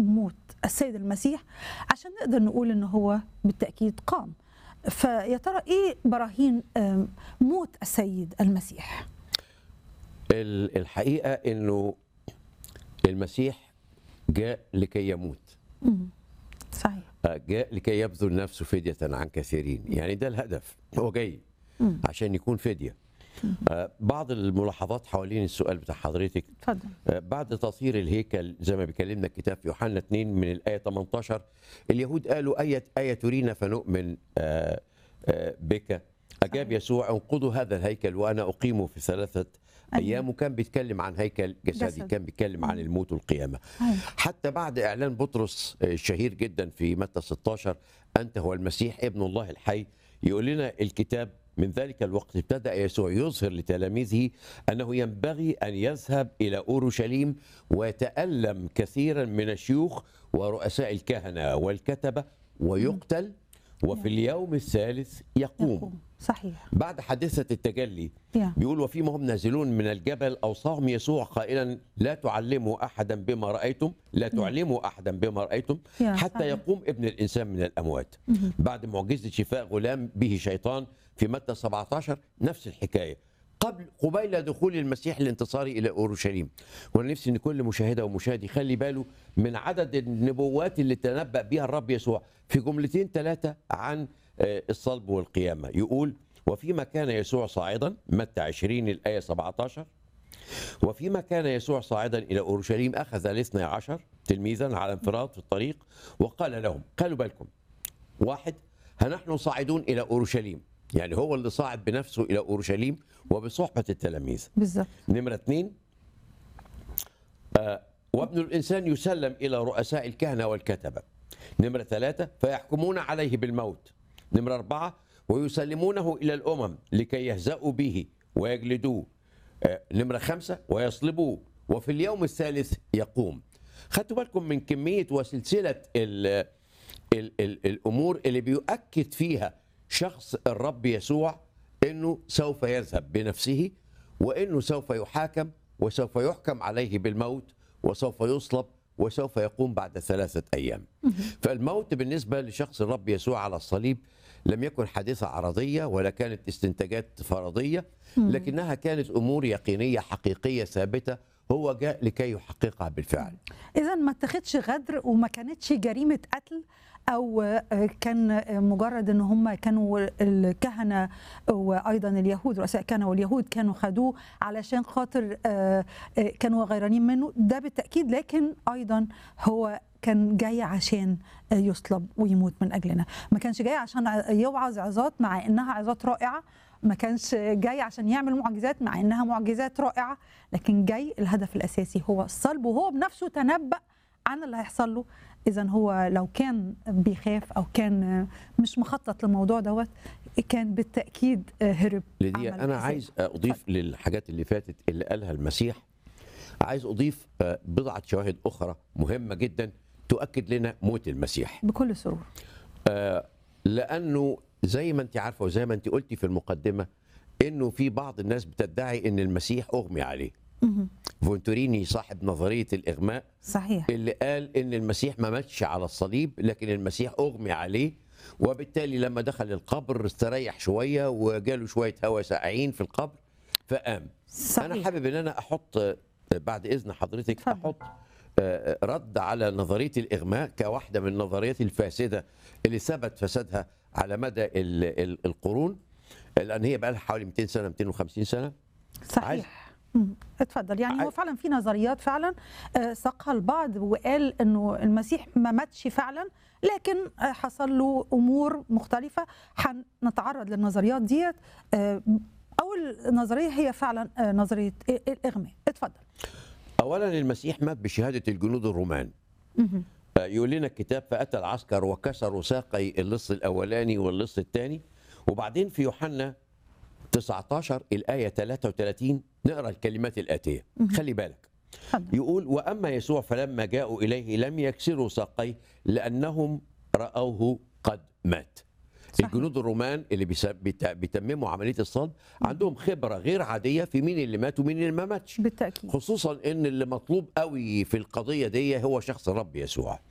موت السيد المسيح عشان نقدر نقول ان هو بالتاكيد قام فيا ترى ايه براهين آم، موت السيد المسيح ال- الحقيقه انه المسيح جاء لكي يموت مم. صحيح آه، جاء لكي يبذل نفسه فدية عن كثيرين يعني ده الهدف هو جاي مم. عشان يكون فدية آه، بعض الملاحظات حوالين السؤال بتاع حضرتك اتفضل آه، بعد تطهير الهيكل زي ما بيكلمنا الكتاب في يوحنا 2 من الآية 18 اليهود قالوا أية آية ترينا فنؤمن آه، آه، بك أجاب يسوع انقضوا هذا الهيكل وأنا أقيمه في ثلاثة أيوة. أيام وكان بيتكلم عن هيكل جسدي جسد. كان بيتكلم عن الموت والقيامة أيوة. حتى بعد اعلان بطرس الشهير جدا في متى 16 انت هو المسيح ابن الله الحي يقول لنا الكتاب من ذلك الوقت ابتدا يسوع يظهر لتلاميذه انه ينبغي ان يذهب الى اورشليم ويتالم كثيرا من الشيوخ ورؤساء الكهنه والكتبه ويقتل وفي اليوم الثالث يقوم يقوم صحيح بعد حادثه التجلي يا. بيقول وفيما هم نازلون من الجبل اوصاهم يسوع قائلا لا تعلموا احدا بما رايتم لا تعلموا احدا بما رايتم يا حتى صحيح. يقوم ابن الانسان من الاموات بعد معجزه شفاء غلام به شيطان في متى 17 نفس الحكايه قبل قبيل دخول المسيح الانتصاري الى اورشليم وانا نفسي ان كل مشاهده ومشاهد يخلي باله من عدد النبوات اللي تنبأ بها الرب يسوع في جملتين ثلاثه عن آه، الصلب والقيامه يقول وفيما كان يسوع صاعدا متى 20 الايه 17 وفيما كان يسوع صاعدا الى اورشليم اخذ الاثني عشر تلميذا على انفراد في الطريق وقال لهم خلوا بالكم واحد ها نحن صاعدون الى اورشليم يعني هو اللي صاعد بنفسه الى اورشليم وبصحبه التلاميذ بالظبط نمرة اثنين آه وابن الإنسان يسلم إلى رؤساء الكهنة والكتبة نمرة ثلاثة فيحكمون عليه بالموت نمرة أربعة ويسلمونه إلى الأمم لكي يهزأوا به ويجلدوه آه نمرة خمسة ويصلبوه وفي اليوم الثالث يقوم خدتوا بالكم من كمية وسلسلة ال ال ال الأمور اللي بيؤكد فيها شخص الرب يسوع أنه سوف يذهب بنفسه وانه سوف يحاكم وسوف يحكم عليه بالموت وسوف يصلب وسوف يقوم بعد ثلاثه ايام. فالموت بالنسبه لشخص الرب يسوع على الصليب لم يكن حادثه عرضيه ولا كانت استنتاجات فرضيه لكنها كانت امور يقينيه حقيقيه ثابته هو جاء لكي يحققها بالفعل. اذا ما اتخذش غدر وما كانتش جريمه قتل او آه، كان آه، مجرد ان هم كانوا الكهنه وايضا اليهود رؤساء الكهنه واليهود كانوا خدوه علشان خاطر آه، آه، كانوا غيرانين منه ده بالتاكيد لكن ايضا هو كان جاي عشان آه، يصلب ويموت من اجلنا ما كانش جاي عشان ع- يوعظ عظات مع انها عظات رائعه ما كانش جاي عشان يعمل معجزات مع انها معجزات رائعه لكن جاي الهدف الاساسي هو الصلب وهو بنفسه تنبأ عن اللي هيحصل له اذا هو لو كان بيخاف او كان مش مخطط للموضوع دوت كان بالتاكيد هرب لدي عمل انا حساب. عايز اضيف للحاجات اللي فاتت اللي قالها المسيح عايز اضيف آه، بضعه شواهد اخرى مهمه جدا تؤكد لنا موت المسيح بكل سرور آه، لانه زي ما انت عارفه وزي ما انت قلتي في المقدمه انه في بعض الناس بتدعي ان المسيح اغمي عليه مهم. فونتوريني صاحب نظريه الاغماء صحيح اللي قال ان المسيح ما ماتش على الصليب لكن المسيح اغمي عليه وبالتالي لما دخل القبر استريح شويه وجاله شويه هواء ساقعين في القبر فقام صحيح انا حابب ان انا احط آه، بعد اذن حضرتك اتفضل. احط آه، رد على نظريه الاغماء كواحده من النظريات الفاسده اللي ثبت فسادها على مدى ال- ال- القرون لان هي بقى لها حوالي 200 سنه 250 سنه صحيح مم. اتفضل يعني هو عايز- فعلا في نظريات فعلا آه، ساقها البعض وقال انه المسيح ما ماتش فعلا لكن آه، حصل له امور مختلفه هنتعرض للنظريات ديت آه، اول نظريه هي فعلا آه، نظريه ال- الاغماء اتفضل اولا المسيح مات بشهاده الجنود الرومان مهم. آه، يقول لنا الكتاب فاتى العسكر وكسروا ساقي اللص الاولاني واللص الثاني وبعدين في يوحنا 19 الايه 33 نقرا الكلمات الاتيه خلي بالك اتفضل يقول واما يسوع فلما جاءوا اليه لم يكسروا ساقيه لانهم راوه قد مات صحيح. الجنود الرومان اللي بيس- بيت- بيتمموا عمليه الصلب عندهم خبره غير عاديه في مين اللي مات ومين اللي ما ماتش بالتاكيد خصوصا ان اللي مطلوب قوي في القضيه دي هو شخص الرب يسوع